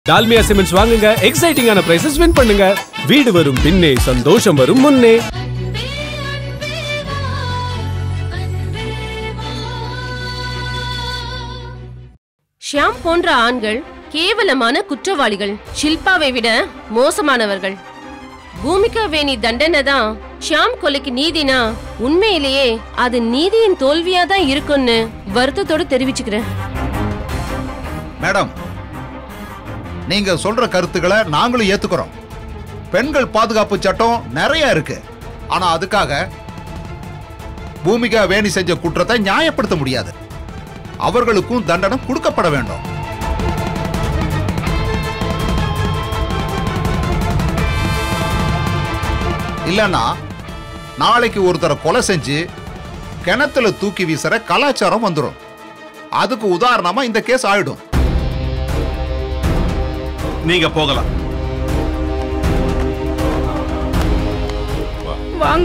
Dalmia cements வாங்குங்க எக்ஸைட்டிங்கான prices win பண்ணுங்க வீடு வரும் பின்னே சந்தோஷம் வரும் முன்னே ஷியாம் போன்ற ஆண்கள் கேவலமான குற்றவாளிகள் ஷில்பாவை விட மோசமானவர்கள் பூமிகா வேணி தண்டனை தான் ஷியாம் கொலைக்கு நீதினா உண்மையிலேயே அது நீதியின் தோல்வியா தான் இருக்கும்னு வருத்தத்தோட தெரிவிச்சுக்கிறேன் மேடம் நீங்க சொல்ற கருத்துக்களை நாங்களும் ஏத்துக்கிறோம் பெண்கள் பாதுகாப்பு சட்டம் நிறைய இருக்கு ஆனா அதுக்காக பூமிகா வேணி செஞ்ச குற்றத்தை நியாயப்படுத்த முடியாது அவர்களுக்கும் தண்டனை கொடுக்கப்பட வேண்டும் இல்லனா நாளைக்கு ஒருத்தரை கொலை செஞ்சு கிணத்துல தூக்கி வீசுற கலாச்சாரம் வந்துடும் அதுக்கு உதாரணமா இந்த கேஸ் ஆயிடும் நீங்க போகலாம் வாங்க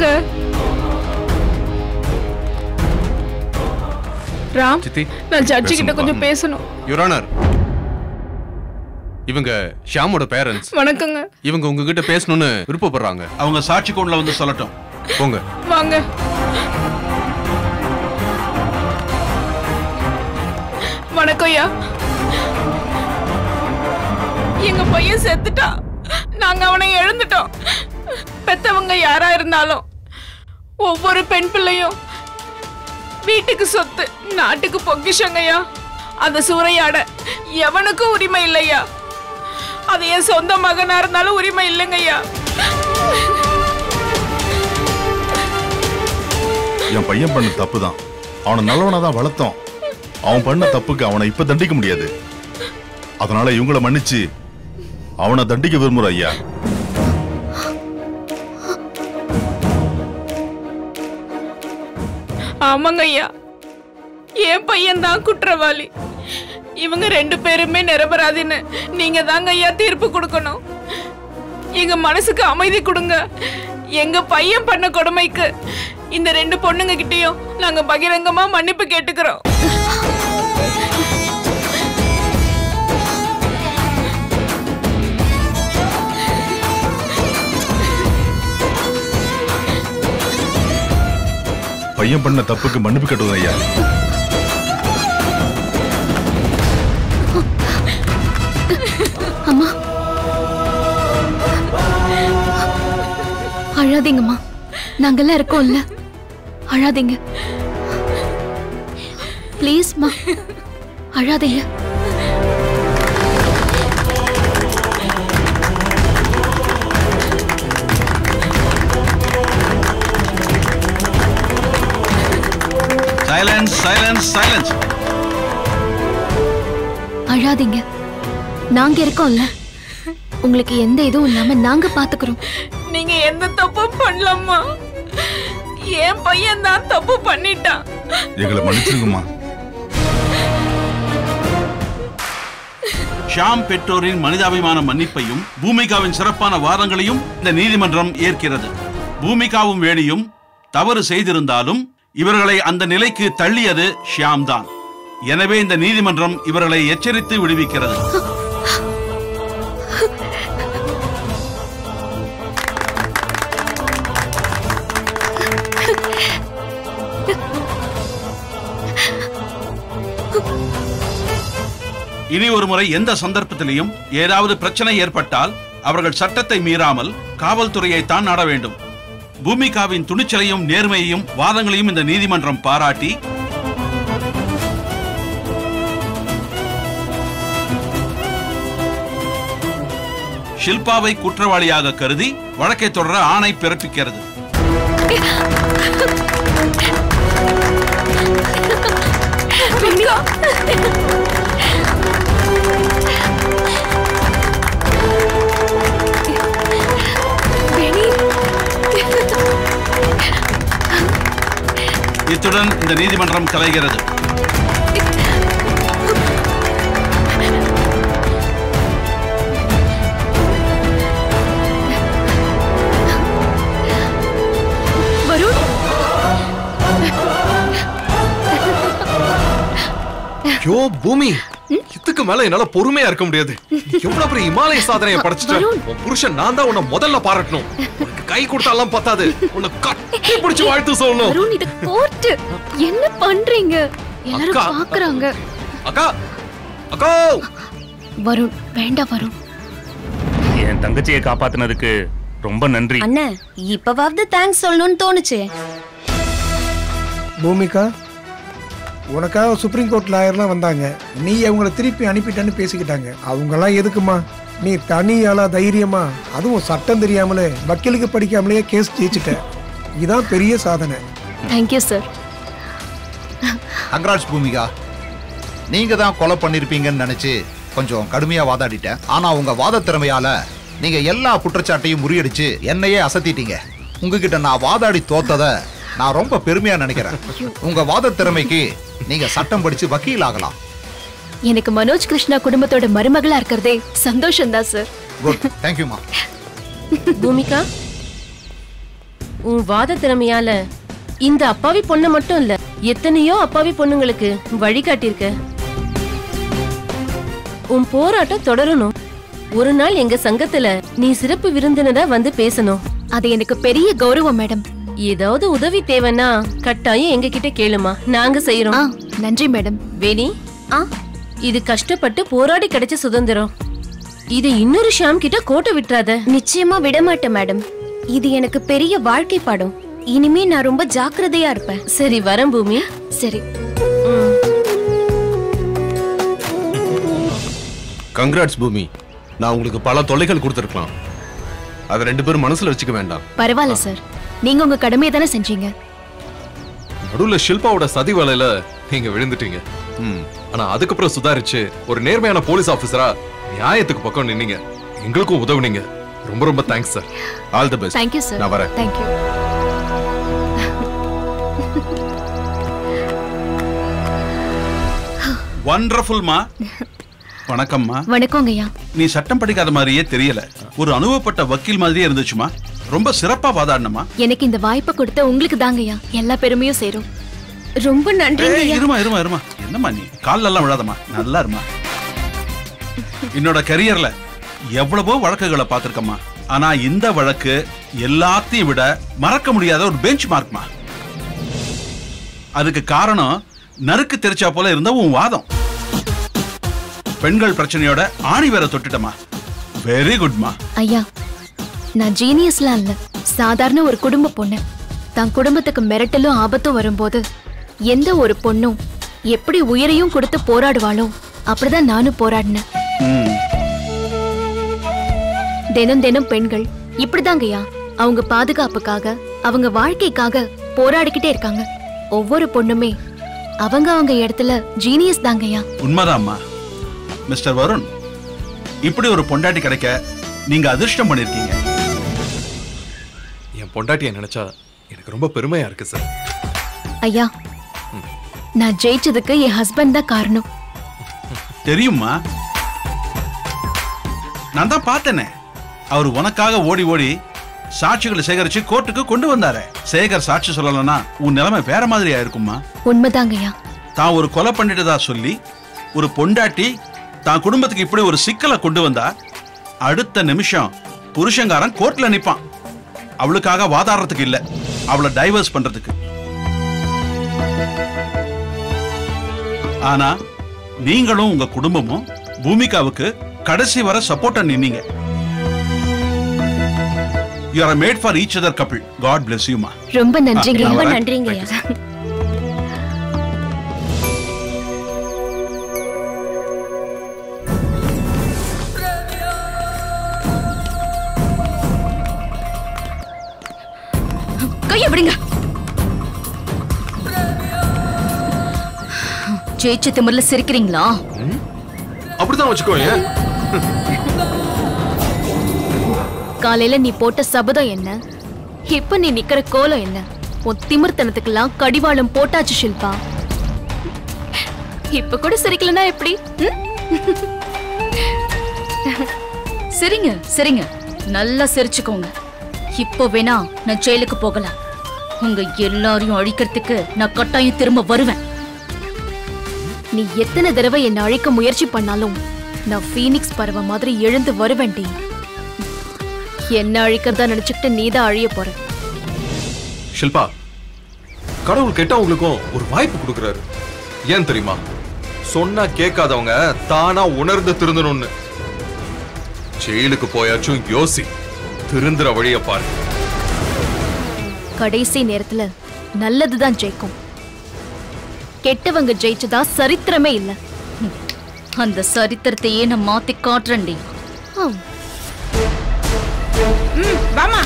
ராம் சித்தி நான் ஜட்ஜி கிட்ட பேசுங்க, கொஞ்சம் வாங்க. பேசணும் யுரானர் இவங்க ஷியாமோட பேரண்ட்ஸ் வணக்கங்க இவங்க உங்ககிட்ட பேசணும்னு விருப்பப்படுறாங்க அவங்க சாட்சி கொண்டுல வந்து சொல்லட்டும் போங்க வாங்க வணக்கம் ஐயா எங்க பையன் செத்துட்டான் நாங்க அவனை எழுந்துட்டோம் பெத்தவங்க யாரா இருந்தாலும் ஒவ்வொரு பெண் பிள்ளையும் வீட்டுக்கு சொத்து நாட்டுக்கு பொக்கிஷங்கய்யா அந்த சூறையாட எவனுக்கும் உரிமை இல்லையா அது என் சொந்த மகனா இருந்தாலும் உரிமை இல்லைங்கய்யா என் பையன் பண்ண தப்பு தான் அவனை நல்லவனா தான் வளர்த்தோம் அவன் பண்ண தப்புக்கு அவனை இப்ப தண்டிக்க முடியாது அதனால இவங்கள மன்னிச்சு அவனை தண்டிக்க விரும்புற ஐயா ஆமாங்க ஐயா என் பையன் தான் குற்றவாளி இவங்க ரெண்டு பேருமே நிரபராதின்னு நீங்க தாங்க ஐயா தீர்ப்பு கொடுக்கணும் எங்க மனசுக்கு அமைதி கொடுங்க எங்க பையன் பண்ண கொடுமைக்கு இந்த ரெண்டு பொண்ணுங்க கிட்டயும் நாங்க பகிரங்கமா மன்னிப்பு கேட்டுக்கிறோம் பையன் பண்ண தப்புக்கு மன்னிப்பு கட்டுவது ஐயா அம்மா அழாதீங்கம்மா நாங்கெல்லாம் இருக்கோம்ல அழாதீங்க ப்ளீஸ்மா அழாதீங்க சைலன்ஸ் சைலன்ஸ் சைலன்ஸ் அழாதீங்க நாங்க இருக்கோம்ல உங்களுக்கு எந்த இதுவும் இல்லாம நாங்க பாத்துக்கிறோம் நீங்க எந்த தப்பும் பண்ணலம்மா என் பையன் தான் தப்பு பண்ணிட்டான் எங்களை மன்னிச்சிருங்கம்மா ஷாம் பெற்றோரின் மனிதாபிமான மன்னிப்பையும் பூமிகாவின் சிறப்பான வாதங்களையும் இந்த நீதிமன்றம் ஏற்கிறது பூமிகாவும் வேணியும் தவறு செய்திருந்தாலும் இவர்களை அந்த நிலைக்கு தள்ளியது ஷியாம் தான் எனவே இந்த நீதிமன்றம் இவர்களை எச்சரித்து விடுவிக்கிறது இனி ஒரு முறை எந்த சந்தர்ப்பத்திலையும் ஏதாவது பிரச்சனை ஏற்பட்டால் அவர்கள் சட்டத்தை மீறாமல் காவல்துறையை தான் நாட வேண்டும் பூமிகாவின் துணிச்சலையும் நேர்மையையும் வாதங்களையும் இந்த நீதிமன்றம் பாராட்டி ஷில்பாவை குற்றவாளியாக கருதி வழக்கை தொடர ஆணை பிறப்பிக்கிறது இத்துடன் இந்த நீதிமன்றம் கலைகிறது வருண் ஐயோ பூமி இது இதுக்கு மேல என்னால பொறுமையா இருக்க முடியாது நீ எவ்வளவு பெரிய இமாலய சாதனையை படைச்சிட்ட வருண். உன் புருஷன் நான் தான் உன்னை முதல்ல பாராட்டணும் உனக்கு கை கொடுத்தாலாம் பத்தாது உன்னை கட்டி பிடிச்சு வாழ்த்து சொல்லணும் அருண் இது கோர்ட் என்ன பண்றீங்க எல்லாரும் அக்கா. பாக்குறாங்க அக்கா அக்கா வருண் வேண்டாம் வருண் என் தங்கச்சியை காப்பாத்துனதுக்கு ரொம்ப நன்றி அண்ணே இப்பவாவது தேங்க்ஸ் சொல்லணும்னு தோணுச்சு பூமிகா உனக்காக சுப்ரீம் கோர்ட் லாயர்லாம் வந்தாங்க நீ அவங்கள திருப்பி அனுப்பிட்டேன்னு பேசிக்கிட்டாங்க அவங்கெல்லாம் எதுக்குமா நீ தனியாளா தைரியமா அதுவும் சட்டம் தெரியாமலே வக்கீலுக்கு படிக்காமலேயே கேஸ் ஜெயிச்சிட்ட இதான் பெரிய சாதனை தேங்க்யூ சார் கங்க்ராட்ஸ் பூமிகா நீங்க தான் கொலை பண்ணிருப்பீங்கன்னு நினைச்சு கொஞ்சம் கடுமையா வாதாடிட்டேன் ஆனா உங்க வாத திறமையால நீங்க எல்லா குற்றச்சாட்டையும் முறியடிச்சு என்னையே அசத்திட்டீங்க உங்ககிட்ட நான் வாதாடி தோத்தத நான் ரொம்ப பெருமையா நினைக்கிறேன் உங்க வாத திறமைக்கு நீங்க சட்டம் படிச்சு வக்கீல் ஆகலாம் எனக்கு மனோஜ் கிருஷ்ணா குடும்பத்தோட மருமகளா இருக்கிறதே சந்தோஷம் தான் சார் குட் தேங்க்யூமா பூமிகா உன் வாத திறமையால இந்த அப்பாவி பொண்ணு மட்டும் இல்ல எத்தனையோ அப்பாவி பொண்ணுங்களுக்கு வழிகாட்டியிருக்க உன் போராட்டம் தொடரணும் ஒரு நாள் எங்க சங்கத்துல நீ சிறப்பு விருந்தினரா வந்து பேசணும் அது எனக்கு பெரிய கௌரவம் மேடம் ஏதாவது உதவி தேவைன்னா கட்டாயம் எங்க கிட்ட கேளுமா நாங்க ஆ செய்யறோம் நன்றி மேடம் வேணி ஆ இது கஷ்டப்பட்டு போராடி கிடைச்ச சுதந்திரம் இது இன்னொரு ஷாம் கிட்ட கோட்டை விட்டுறாத நிச்சயமா விட மாட்டேன் மேடம் இது எனக்கு பெரிய வாழ்க்கை பாடம் இனிமே நான் ரொம்ப ஜாக்கிரதையா இருப்பேன் சரி வரேன் பூமி சரி கங்க்ராட்ஸ் பூமி நான் உங்களுக்கு பல தொல்லைகள் கொடுத்துருக்கலாம் அதை ரெண்டு பேரும் மனசுல வச்சுக்க வேண்டாம் பரவாயில்ல சார் நீங்க உங்க கடமையை தானே செஞ்சீங்க நடுவுல ஷில்பாவோட சதி வலையில நீங்க விழுந்துட்டீங்க ம் ஆனா அதுக்கப்புறம் சுதாரிச்சு ஒரு நேர்மையான போலீஸ் ஆபீசரா நியாயத்துக்கு பக்கம் நின்னீங்க எங்களுக்கும் உதவுனீங்க ரொம்ப ரொம்ப thanks sir all the best thank you sir நான் வரேன் தேங்க்யூ வண்டர்ஃபுல்மா வணக்கம்மா வணக்கங்க ஐயா நீ சட்டம் படிக்காத மாதிரியே தெரியல ஒரு அனுபவப்பட்ட வக்கீல் மாதிரியே இருந்துச்சுமா ரொம்ப சிறப்பா வாதாடினமா எனக்கு இந்த வாய்ப்பை கொடுத்த உங்களுக்கு தாங்க ஐயா எல்லா பெருமையும் சேரும் ரொம்ப நன்றிங்க ஏய், ஐயா இருமா இருமா இருமா என்னம்மா நீ கால்ல எல்லாம் விழாதம்மா நல்லா இருமா என்னோட கரியர்ல எவ்வளவோ வழக்குகளை பார்த்திருக்கம்மா ஆனா இந்த வழக்கு எல்லாத்தையும் விட மறக்க முடியாத ஒரு பெஞ்ச் மார்க்மா அதுக்கு காரணம் நறுக்கு தெரிச்சா போல இருந்த உன் வாதம் பெண்கள் பிரச்சனையோட ஆணி வேற தொட்டுட்டமா வெரி குட்மா ஐயா நான் ஜீனியஸ்லாம் இல்ல சாதாரண ஒரு குடும்ப பொண்ணு தன் குடும்பத்துக்கு மிரட்டலும் ஆபத்தும் வரும்போது எந்த ஒரு பொண்ணும் எப்படி உயிரையும் கொடுத்து போராடுவாளோ அப்படிதான் நானும் போராடினேன் ம் தினம் தினம் பெண்கள் இப்படிதாங்கய்யா அவங்க பாதுகாப்புக்காக அவங்க வாழ்க்கைக்காக போராடிக்கிட்டே இருக்காங்க ஒவ்வொரு பொண்ணுமே அவங்க அவங்க இடத்துல ஜீனியஸ் தாங்கய்யா உண்மைதாம்மா மிஸ்டர் வருண் இப்படி ஒரு பொண்டாட்டி கிடைக்க நீங்க அதிர்ஷ்டம் பண்ணிருக்கீங்க என் பொண்டாட்டியை நினைச்சா எனக்கு ரொம்ப பெருமையா இருக்கு சார் ஐயா நான் ஜெயிச்சதுக்கு என் ஹஸ்பண்ட் தான் காரணம் தெரியுமா நான் தான் பார்த்தேனே அவர் உனக்காக ஓடி ஓடி சாட்சிகளை சேகரிச்சு கோர்ட்டுக்கு கொண்டு வந்தாரே சேகர் சாட்சி சொல்லலைன்னா உன் நிலைமை வேற மாதிரியா இருக்குமா உண்மைதாங்கய்யா தான் ஒரு கொலை பண்ணிட்டதா சொல்லி ஒரு பொண்டாட்டி தான் குடும்பத்துக்கு இப்படி ஒரு சிக்கலை கொண்டு வந்தா அடுத்த நிமிஷம் புருஷங்காரன் கோர்ட்ல நிப்பான் அவளுக்காக வாதாடுறதுக்கு இல்ல அவளை டைவர்ஸ் பண்றதுக்கு ஆனா நீங்களும் உங்க குடும்பமும் பூமிகாவுக்கு கடைசி வர சப்போர்ட்டா நின்னீங்க you are made for each other couple God bless யூமா ரொம்ப நன்றிங்க ஆ, ரொம்ப வரேன். நன்றிங்க ஐயா கைய விடுங்க ஜெயிச்ச திமிர்ல சிரிக்கிறீங்களா அப்படிதான் வச்சுக்கோ ஏன் காலையில நீ போட்ட சபதம் என்ன இப்ப நீ நிக்கிற கோலம் என்ன உன் திமிர்த்தனத்துக்கெல்லாம் கடிவாளம் போட்டாச்சு ஷில்பா இப்ப கூட சிரிக்கலனா எப்படி ம்? சரிங்க சரிங்க நல்லா சிரிச்சுக்கோங்க இப்போ வேணா நான் ஜெயிலுக்கு போகலாம் உங்க எல்லாரையும் அழிக்கிறதுக்கு நான் கட்டாயம் திரும்ப வருவேன் நீ எத்தனை தடவை என்னை அழிக்க முயற்சி பண்ணாலும் நான் ஃபீனிக்ஸ் பறவை மாதிரி எழுந்து வருவேன்டி என்ன அழிக்கிறதா நினைச்சுக்கிட்டு நீதான் அழிய போற ஷில்பா கடவுள் கெட்டவங்களுக்கும் ஒரு வாய்ப்பு கொடுக்கறாரு ஏன் தெரியுமா சொன்னா கேட்காதவங்க தானா உணர்ந்து திருந்தணும்னு ஜெயிலுக்கு போயாச்சும் யோசி திருந்துற வழிய பாரு கடைசி நேரத்துல நல்லதுதான் ஜெயிக்கும் கெட்டவங்க ஜெயிச்சதா சரித்திரமே இல்ல அந்த சரித்திரத்தையே நான் மாத்தி காட்டுறேன்டி ஆம். ம் வாமா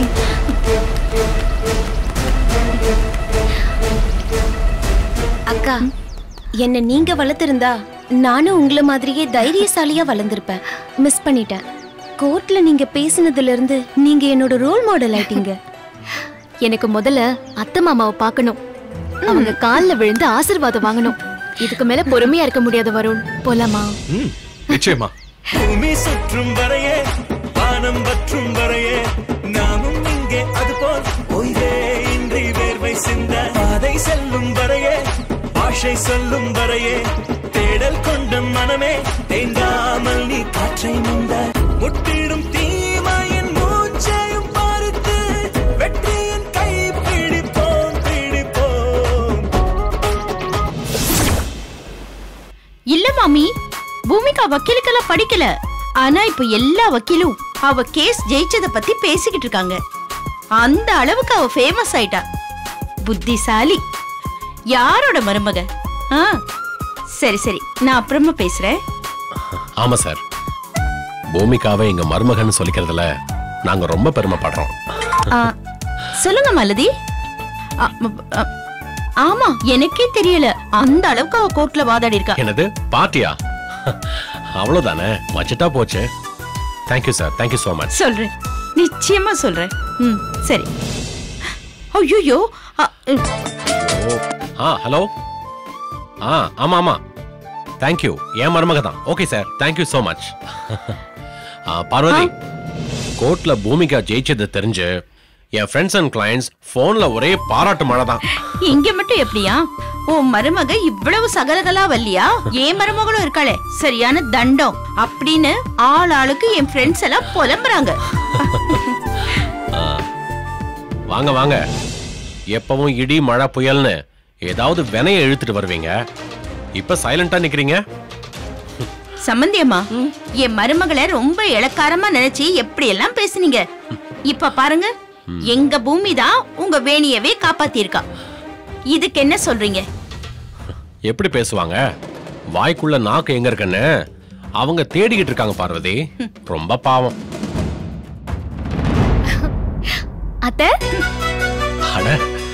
அக்கா என்ன நீங்க வளர்த்திருந்தா நானும் உங்களை மாதிரியே தைரியசாலியா வளர்ந்திருப்பேன் மிஸ் பண்ணிட்டேன் கோர்ட்ல நீங்க பேசினதுல இருந்து நீங்க என்னோட ரோல் மாடல் ஆயிட்டீங்க எனக்கு முதல்ல அத்தை மாமாவை பார்க்கணும் அவங்க கால்ல விழுந்து ஆசீர்வாதம் வாங்கணும் இதுக்கு மேல பொறுமையா இருக்க முடியாது வருண் போலாமா ம், நிச்சயமா பூமி சுற்றும் வரையே வானம் வற்றும் வரையே நாமும் இங்கே அதுபோல் ஓய்வே இன்றி வேர்வை சிந்த பாதை செல்லும் வரையே பாஷை சொல்லும் வரையே தேடல் கொண்ட மனமே தேங்காமல் நீ காற்றை முந்த முட்டிடும் தீமையின் மூச்சையும் பார்த்து வெற்றியின் கை பிடிப்போம் பிடிப்போம் இல்ல மாமி பூமிகா வக்கீலுக்கெல்லாம் படிக்கல ஆனா இப்ப எல்லா வக்கீலும் அவ கேஸ் ஜெயிச்சத பத்தி பேசிக்கிட்டு இருக்காங்க அந்த அளவுக்கு அவ ஃபேமஸ் ஆயிட்டா புத்திசாலி யாரோட மருமக ஆ, சரி சரி நான் அப்புறமா பேசுறேன் ஆமா சார் பூமிகாவை எங்க மருமகன்னு சொல்லிக்கிறதுல நாங்க ரொம்ப பெருமைப்படுறோம் ஆ, சொல்லுங்க மலதி ஆ, ம- ஆ, ஆமா எனக்கே தெரியல அந்த அளவுக்கு அவ கோர்ட்ல வாதாடி இருக்கா என்னது பார்ட்டியா அவ்வளவுதானே வச்சுட்டா போச்சு thank you sir thank you so much சொல்றேன் நிச்சயமா சொல்றேன் ம் சரி ஐயோ ஆ ஹலோ ஆ ஆமா ஆமா தேங்க்யூ என் மருமக தான் okay sir thank you so much Parvathi கோர்ட்ல பூமிகா ஜெயிச்சது தெரிஞ்சு என் ஃப்ரெண்ட்ஸ் அண்ட் கிளைண்ட்ஸ் போன்ல ஒரே பாராட்டு மழை தான் இங்க மட்டும் எப்படியா உன் மருமக இவ்வளவு சகலகலா வல்லியா என் மருமகளும் இருக்காளே சரியான தண்டம் அப்படின்னு ஆள் ஆளுக்கு என் ஃப்ரெண்ட்ஸ் எல்லாம் புலம்புறாங்க ஆ, வாங்க வாங்க எப்பவும் இடி மழை புயல்னு ஏதாவது வினைய இழுத்துட்டு வருவீங்க இப்ப சைலண்டா நிக்கிறீங்க சம்பந்தியம்மா என் மருமகளை ரொம்ப இளக்காரமா நினைச்சு எப்படி எல்லாம் பேசுனீங்க இப்ப பாருங்க எங்க பூமி தான் உங்க வேணியவே காப்பாத்திருக்கா இதுக்கு என்ன சொல்றீங்க எப்படி பேசுவாங்க வாய்க்குள்ள நாக்கு எங்க இருக்குன்னு அவங்க தேடிக்கிட்டு இருக்காங்க பார்வதி ரொம்ப பாவம் அத்தை அட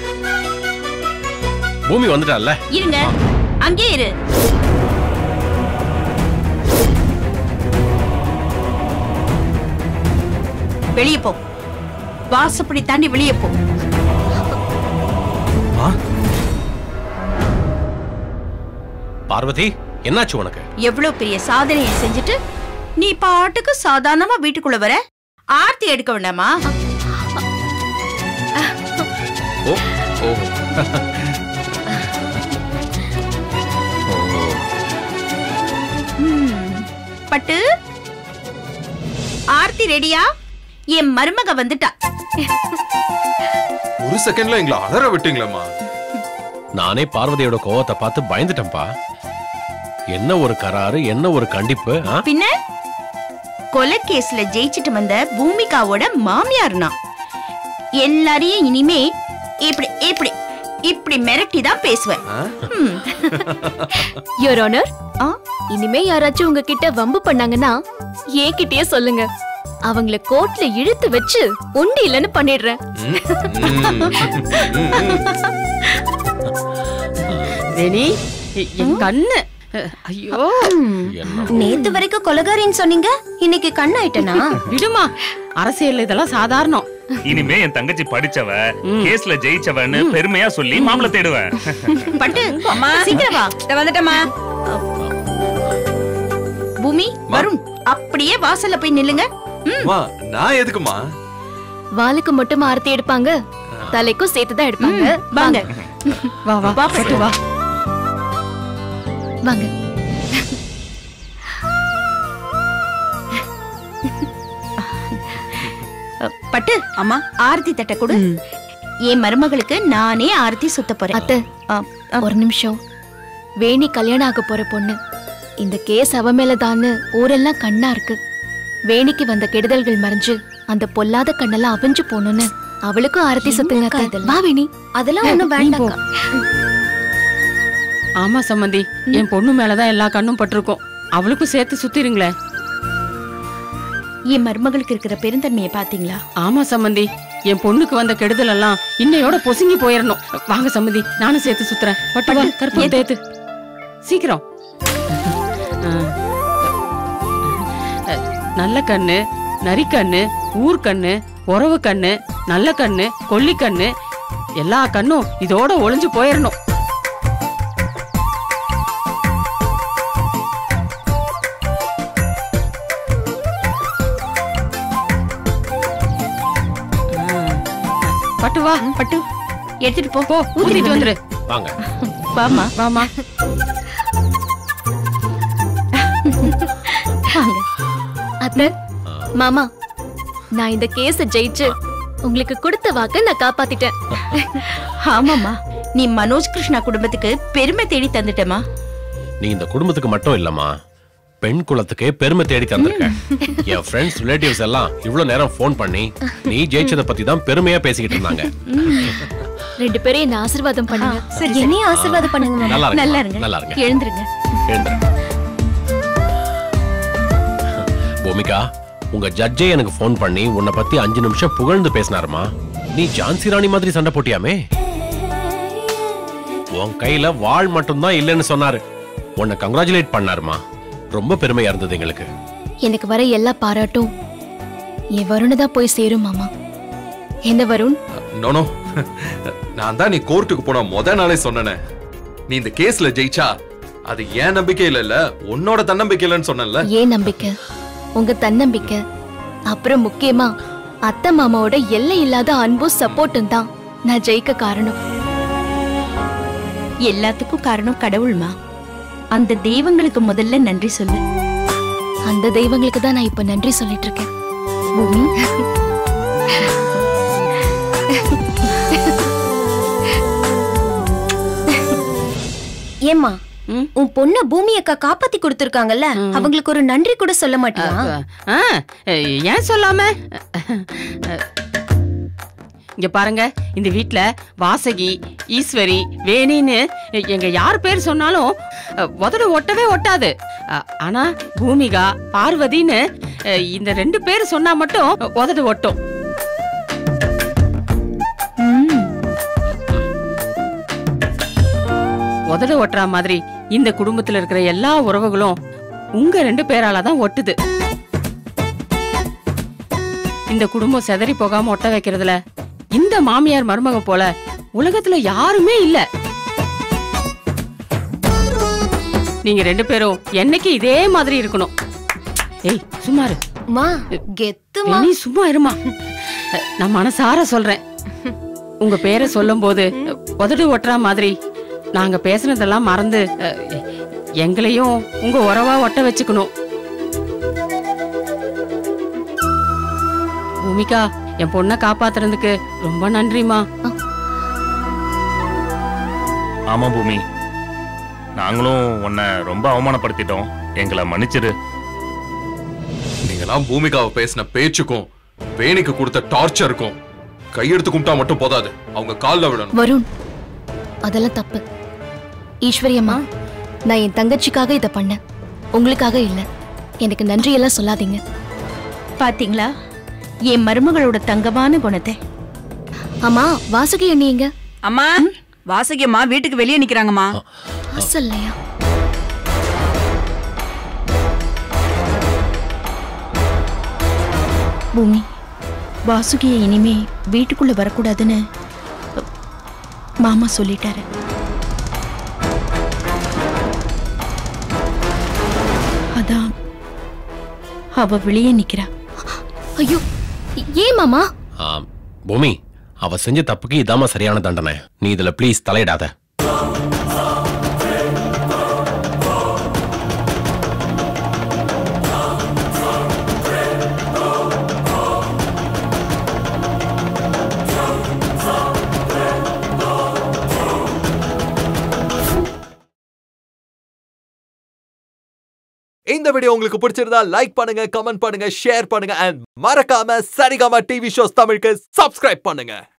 பூமி வந்துட்டால இருங்க அங்கே இரு வெளியே போ வாசப்படி தாண்டி வெளியே போ பார்வதி என்னாச்சு உனக்கு எவ்வளவு பெரிய சாதனையை செஞ்சுட்டு நீ பாட்டுக்கு சாதாரணமா வீட்டுக்குள்ள வர ஆர்த்தி எடுக்க வேண்டாமா ஓ ஓ ம், பட்டு ஆர்த்தி ரெடியா என் மருமக வந்துட்டா ஒரு செகண்ட்ல எங்களை அலற விட்டீங்களேம்மா நானே பார்வதியோட கோவத்தை பார்த்து பயந்துட்டேன்பா என்ன ஒரு கராறு என்ன ஒரு கண்டிப்பு ஆ? பின்ன கொலை கேஸ்ல ஜெயிச்சிட்டு வந்த பூமிகாவோட மாமியார்னா எல்லாரையும் இனிமே இப்படி இப்படி இப்படி மிரட்டி தான் பேசுவேன் ம். யுவர் ஆனர் இனிமே யாராச்சும் உங்ககிட்ட வம்பு பண்ணாங்கன்னா என்கிட்டயே சொல்லுங்க அவங்கள கோர்ட்ல இழுத்து வச்சு உண்டு இல்லைன்னு பண்ணிடுறேன் வேணி எ- என் கண்ணு அஹ், ஐயோ நேத்து வரைக்கும் கொலகாரின்னு சொன்னீங்க இன்னைக்கு கண்ணாயிட்டனா விடுமா அரசியல் இதெல்லாம் சாதாரணம் இனிமே என் தங்கச்சி படிச்சவ கேஸ்ல ஜெயிச்சவன்னு பெருமையா சொல்லி மாமலை தேடுவேன் பட்டு சீக்கிரம் வா வந்துட்டமா பூமி வருண் அப்படியே வாசல்ல போய் நில்லுங்க ம். அம்மா நான் எதுக்குமா வாளுக்கு மட்டும் ஆரத்தி எடுப்பாங்க தலைக்கும் சேர்த்து தான் எடுப்பாங்க வாங்க வா வா வா, பட்டு வா வாங்க அ, பட்டு அம்மா ஆரத்தி தட்டை கொடு என் மருமகளுக்கு நானே ஆரத்தி சுத்த போறேன் அத்தை ஒரு நிமிஷம் வேணி கல்யாணம் ஆக போற பொண்ணு இந்த கேஸ் அவ மேலதான்னு ஊரெல்லாம் கண்ணா இருக்கு வேணிக்கு வந்த கெடுதல்கள் மறைஞ்சு அந்த பொல்லாத கண்ணெல்லாம் அவிஞ்சு போகணும்னு அவளுக்கும் ஆரத்தி சுத்துங்க அத்தை. வா வேணி அதெல்லாம் ஒண்ணும் வேண்டாம் ஆமா சம்மந்தி என் பொண்ணு மேலதான் எல்லா கண்ணும் பட்டிருக்கும் அவளுக்கும் சேர்த்து சுத்திருங்களே என் மருமகளுக்கு இருக்கிற பெருந்தன்மையை பாத்தீங்களா ஆமா சம்மந்தி என் பொண்ணுக்கு வந்த கெடுதல் எல்லாம் இன்னையோட பொசுங்கி போயிடணும் வாங்க சம்மந்தி நானும் சேர்த்து சுத்துறேன் பட்டு வா கற்பூரம் தேத்து சீக்கிரம் ஆ. அஹ், நல்ல கண்ணு நரிக்கண்ணு ஊர்க்கண்ணு உறவு கண்ணு நல்ல கண்ணு கொல்லி கண்ணு எல்லா கண்ணும் இதோட ஒளிஞ்சு போயிடணும் பட்டு வா பட்டு எடுத்துட்டு போ போ ஊத்திட்டு வந்துரு வாங்க வாமா வாமா அத்தை மாமா நான் இந்த கேஸ ஜெயிச்சு உங்களுக்கு கொடுத்த வாக்க நான் காப்பாத்திட்டேன் ஆமாம்மா நீ மனோஜ் கிருஷ்ணா குடும்பத்துக்கு பெருமை தேடி தந்துட்டமா நீ இந்த குடும்பத்துக்கு மட்டும் இல்லம்மா பெண் குலத்துக்கே பெருமை தேடி தந்திருக்க என் ஃப்ரெண்ட்ஸ் ரிலேட்டிவ்ஸ் எல்லாம் இவ்வளவு நேரம் ஃபோன் பண்ணி நீ ஜெயிச்சத பத்தி தான் பெருமையா பேசிக்கிட்டு இருந்தாங்க ரெண்டு பேரும் என்ன ஆசீர்வாதம் பண்ணுங்க என்னையும் ஆசீர்வாதம் பண்ணுங்க மாமா. நல்லா இருங்க நல்லா இருங்க நல்லா இருங்க எழுந்துருங்க எழுந்துரு. பூமிகா உங்க ஜட்ஜே எனக்கு ஃபோன் பண்ணி உன்னை பத்தி அஞ்சு நிமிஷம் புகழ்ந்து பேசினாருமா நீ ஜான்சி ராணி மாதிரி சண்டை போட்டியாமே உன் கையில வாள் மட்டும்தான் இல்லைன்னு சொன்னாரு உன்னை கங்க்ராச்சுலேட் பண்ணாருமா ரொம்ப பெருமையா இருந்தது எங்களுக்கு எனக்கு வர எல்லா பாராட்டும் என் வருணை தான் போய் சேரும் மாமா என்ன வருண் நோனோ நான் தான் நீ கோர்ட்டுக்கு போன முத நாளே சொன்னனே நீ இந்த கேஸ்ல ஜெயிச்சா அது ஏன் நம்பிக்கையில இல்ல உன்னோட தன்னம்பிக்கை இல்லைன்னு சொன்னேன்ல ஏன் நம்பிக்கை உங்க தன்னம்பிக்கை அப்புறம் முக்கியமா அத்தை மாமாவோட எல்லை இல்லாத அன்பும் சப்போர்ட்டும் தான் நான் ஜெயிக்க காரணம் எல்லாத்துக்கும் காரணம் கடவுள்மா அந்த தெய்வங்களுக்கு முதல்ல நன்றி சொல்லு அந்த தெய்வங்களுக்கு தான் நான் இப்ப நன்றி சொல்லிட்டு இருக்கேன் பூமி ஏம்மா உன் பொண்ண பூமி அக்கா காப்பாத்தி கொடுத்திருக்காங்கல்ல அவங்களுக்கு ஒரு நன்றி கூட சொல்ல மாட்டியா ஆ, ஏன் சொல்லாம இங்க பாருங்க இந்த வீட்ல வாசகி ஈஸ்வரி வேணின்னு எங்க யார் பேர் சொன்னாலும் அஹ், உதடு ஒட்டவே ஒட்டாது அஹ், ஆனா பூமிகா பார்வதின்னு அஹ், இந்த ரெண்டு பேர் சொன்னா மட்டும் உதடு ஒட்டும் உதடு ஒட்டுற மாதிரி இந்த குடும்பத்துல இருக்கிற எல்லா உறவுகளும் உங்க ரெண்டு பேரால தான் ஒட்டுது இந்த குடும்பம் செதறி போகாம ஒட்ட வைக்கிறதுல இந்த மாமியார் மருமக போல உலகத்துல யாருமே இல்ல நீங்க ரெண்டு பேரும் என்னைக்கு இதே மாதிரி இருக்கணும் ஏய் சும்மா இரு மா கெத்துமா நீ சும்மா இருமா நான் மனசார சொல்றேன் உங்க பேரை சொல்லும் போது உதடு ஒட்டுற மாதிரி நாங்க பேசுனதெல்லாம் மறந்து அஹ், எங்களையும் உங்க உறவா ஒட்ட வச்சுக்கணும் பூமிகா என் பொண்ணை காப்பாத்துறதுக்கு ரொம்ப நன்றிமா ஆமா பூமி நாங்களும் உன்னை ரொம்ப அவமானப்படுத்திட்டோம் எங்களை மன்னிச்சிரு நீங்களாம் பூமிகாவை பேசின பேச்சுக்கும் வேணிக்கு கொடுத்த டார்ச்சருக்கும் கையெடுத்து கும்பிட்டா மட்டும் போதாது அவங்க கால்ல விடணும் வருண் அதெல்லாம் தப்பு ஈஸ்வரியம்மா நான் என் தங்கச்சிக்காக இதை பண்ணேன் உங்களுக்காக இல்ல எனக்கு நன்றி எல்லாம் சொல்லாதீங்க பாத்தீங்களா என் மருமகளோட தங்கமான குணத்தை ஆமா வாசுகி அண்ணி எங்க அம்மா வாசுகி அம்மா வீட்டுக்கு வெளியே நிக்கிறாங்கம்மா அசல்லையா பூமி வாசுகிய இனிமே வீட்டுக்குள்ள வரக்கூடாதுன்னு மாமா சொல்லிட்டாரு அதான் அவ வெளியே நிக்கிறா ஐயோ ஏன் மாமா ஆ, பூமி அவ செஞ்ச தப்புக்கு இதாம்மா சரியான தண்டனை நீ இதுல ப்ளீஸ் தலையிடாத இந்த வீடியோ உங்களுக்கு பிடிச்சிருந்தா லைக் பண்ணுங்க கமெண்ட் பண்ணுங்க ஷேர் பண்ணுங்க அண்ட் மறக்காம சரிகமா டிவி ஷோஸ் தமிழுக்கு சப்ஸ்கிரைப் பண்ணுங்க